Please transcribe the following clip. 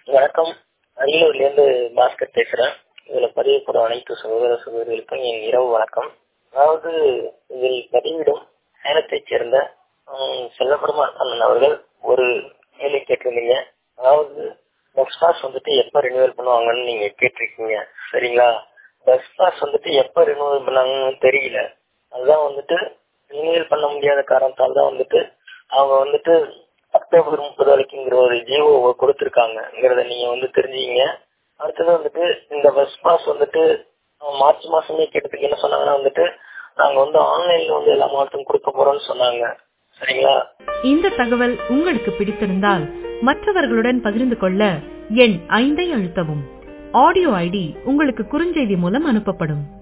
வணக்கம் அரியலூர்லேருந்து பாஸ்கர் பேசுகிறேன் இதில் பதிவுப்படும் அனைத்து சகோதர சகோதரிகளுக்கும் என் இரவு வணக்கம் அதாவது இதில் பதிவிடும் சேலத்தைச் சேர்ந்த ஹம், செல்லப்பெருமாள் அண்ணன் அவர்கள் ஒரு கேள்வி கேட்டிருந்தீங்க அதாவது பஸ் பாஸ் வந்துட்டு எப்போ ரினியூவல் பண்ணுவாங்கன்னு நீங்கள் கேட்டிருக்கீங்க சரிங்களா பஸ் பாஸ் வந்துட்டு எப்போ ரினியூவல் பண்ணாங்கன்னு தெரியல அதுதான் வந்துட்டு ரினியூவல் பண்ண முடியாத காரணத்தால் தான் வந்துட்டு அவங்க வந்துட்டு அக்டோபர் முப்பது வரைக்குங்கிற ஒரு ஜிஓ கொடுத்துருக்காங்கிறத நீங்க வந்து தெரிஞ்சுக்கிங்க அடுத்தது வந்துட்டு இந்த பஸ் பாஸ் வந்துட்டு அஹ், மார்ச் மாசமே கேட்டதுக்கு என்ன சொன்னாங்கன்னா வந்துட்டு நாங்க வந்து ஆன்லைன்ல வந்து எல்லா மாவட்டத்தும் கொடுக்க போறோம்னு சொன்னாங்க சரிங்களா இந்த தகவல் உங்களுக்கு பிடித்திருந்தால் மற்றவர்களுடன் பகிர்ந்து கொள்ள எண் ஐந்தை அழுத்தவும் ஆடியோ ஐடி உங்களுக்கு குறுஞ்செய்தி மூலம் அனுப்பப்படும்